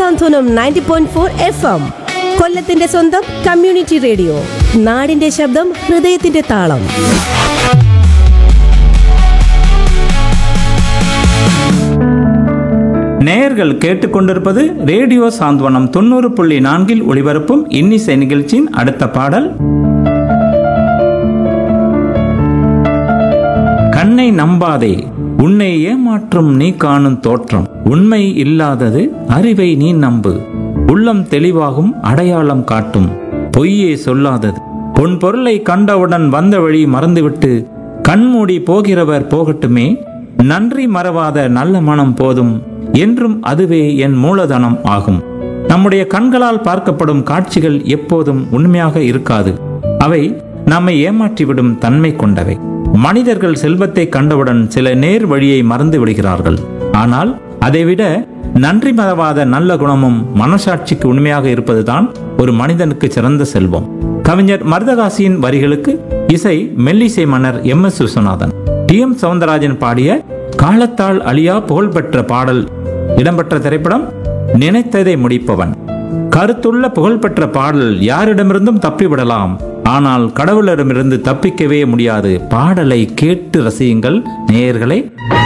സാന്ത്വനം ninety point four F M കൊല്ലത്തിന്റെ സ്വന്തം community radio നാടിന്റെ ശബ്ദം ഹൃദയത്തിന്റെ താളം நேயர்கள் கேட்டுக்கொண்டிருப்பது ரேடியோ சாந்தவனம் தொண்ணூறு புள்ளி நான்கில் ஒளிபரப்பும் இன்னிசை நிகழ்ச்சியின் அடுத்த பாடல் கண்ணை நம்பாதே உன்னை ஏமாற்றும் நீ காணும் தோற்றம் உண்மை இல்லாதது அறிவை நீ நம்பு உள்ளம் தெளிவாகும் அடையாளம் காட்டும் பொய்யே சொல்லாதது பொன் பொருளை கண்டவுடன் வந்த வழி மறந்துவிட்டு கண்மூடி போகிறவர் போகட்டுமே நன்றி மறவாத நல்ல மனம் போதும் என்றும் அதுவே என் மூலதனம் ஆகும் நம்முடைய கண்களால் பார்க்கப்படும் காட்சிகள் எப்போதும் உண்மையாக இருக்காது அவை நம்மை ஏமாற்றிவிடும் தன்மை கொண்டவை மனிதர்கள் செல்வத்தை கண்டவுடன் சில நேர் வழியை மறந்து விடுகிறார்கள் ஆனால் அதைவிட நன்றி மறவாத நல்ல குணமும் மனசாட்சிக்கு உண்மையாக இருப்பதுதான் ஒரு மனிதனுக்கு சிறந்த செல்வம் கவிஞர் மருதகாசியின் வரிகளுக்கு இசை மெல்லிசை மன்னர் M S Viswanathan T M Soundararajan பாடிய காலத்தால் அழியா புகழ்பெற்ற பாடல் இடம்பெற்ற திரைப்படம் நினைத்ததை முடிப்பவன் கருத்துள்ள புகழ்பெற்ற பாடல் யாரிடமிருந்தும் தப்பிவிடலாம் ஆனால் கடவுளிடமிருந்து தப்பிக்கவே முடியாது பாடலை கேட்டு ரசியுங்கள் நேயர்களே